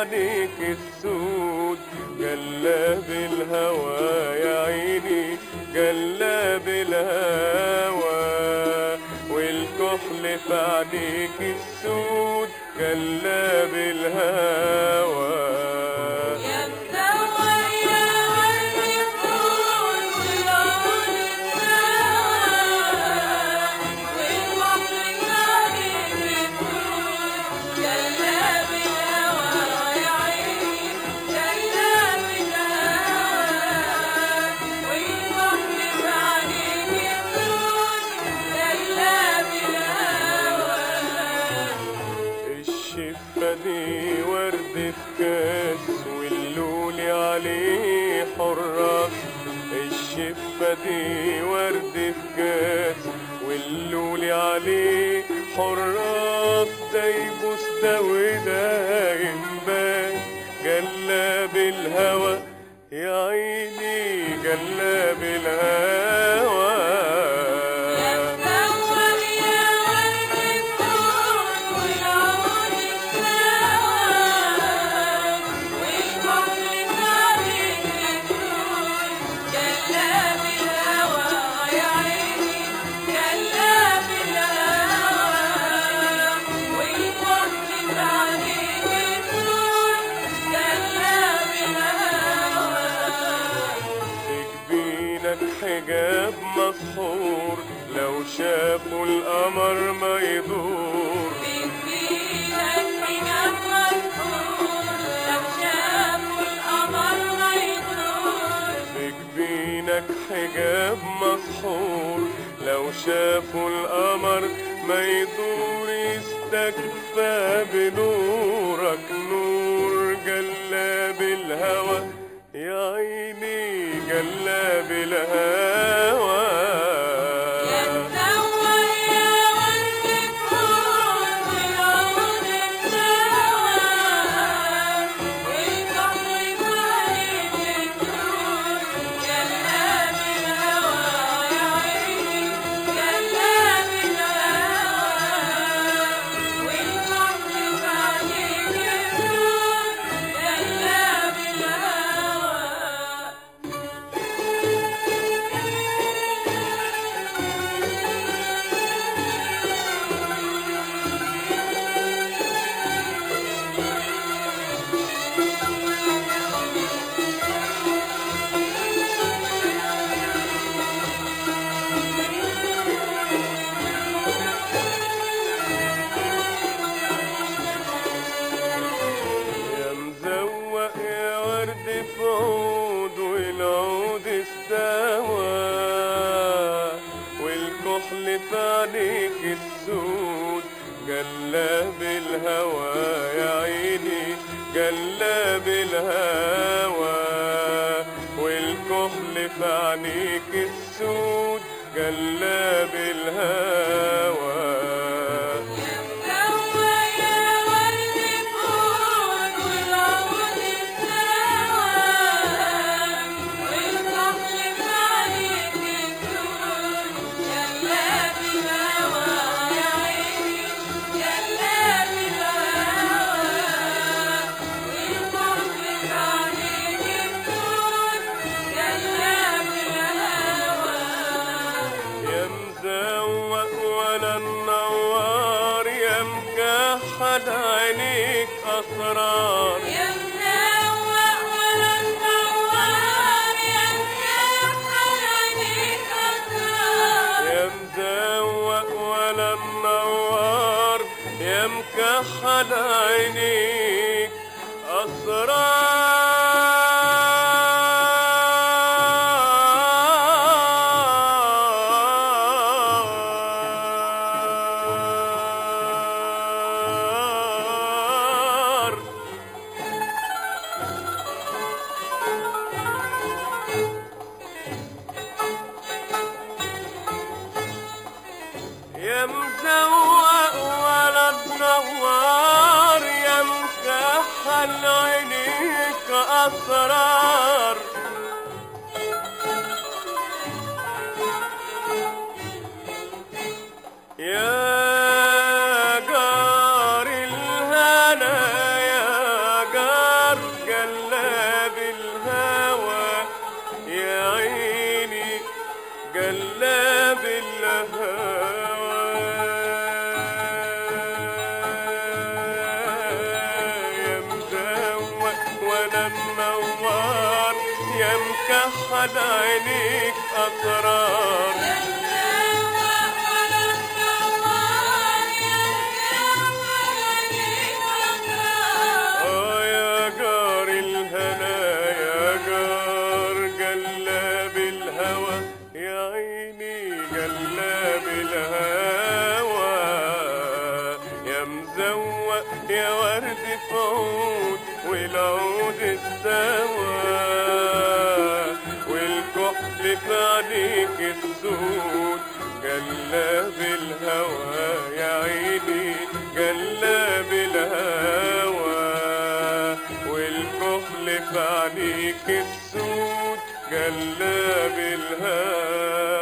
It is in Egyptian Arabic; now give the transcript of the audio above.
عينيك السود جلاب الهوى يا عيني جلاب الهوى والكحل في عينيك السود جلاب الهوى يا مدور يا ورد الكون والعود الساعة والبحر عليك الكون جلاب الهوى يا عيني جلاب الهوى والبحر عليك الكون جلاب الهوى الشفة دي ورد في كاس واللولي عليه حراس الشفة دي ورد في كاس واللولي عليه حراس ده يبوس ده وده ينبان جلاب الهوى يا عيني جلاب الهوى مدور يا ورد الكون والعود الساعة والبحر عليك الكون جلاب الهوى يا عيني جلاب الهوى والبحر عليك الكون جلاب الهوى تكبينك حجاب مسحور لو شافوا القمر ما يدور تكبينك حجاب مسحور لو شافوا القمر ما يدور يستكفى بنورك نور جلاب الهوى يا عيني جلاب الهوى يا مزوق يا ورد في عود والعود استوى والكحل في عينيك السود جلاب الهوى يا عيني جلاب الهوى والكحل في عينيك السود جلاب الهوى يا مزوق ولا النوار يا مكحل عينيك اسرار يا منوق ولا النوار يا مكحل عينيك أسرار يا مزوق ولا النوار يا مكحل عينيك أسرار يا مزوق ولا تنور يا مكحل عينيك أسرار يا جار الهنا يا جار كحل عينيك أسرار آه يا جار الهنا يا جار جلاب الهوى يا عيني جلاب الهوى يا مزوق يا ورد في عود والعود السوا والكحل في عينيك السود جلاب الهوى يا عيني جلاب الهوى والكحل في عينيك السود جلاب الهوى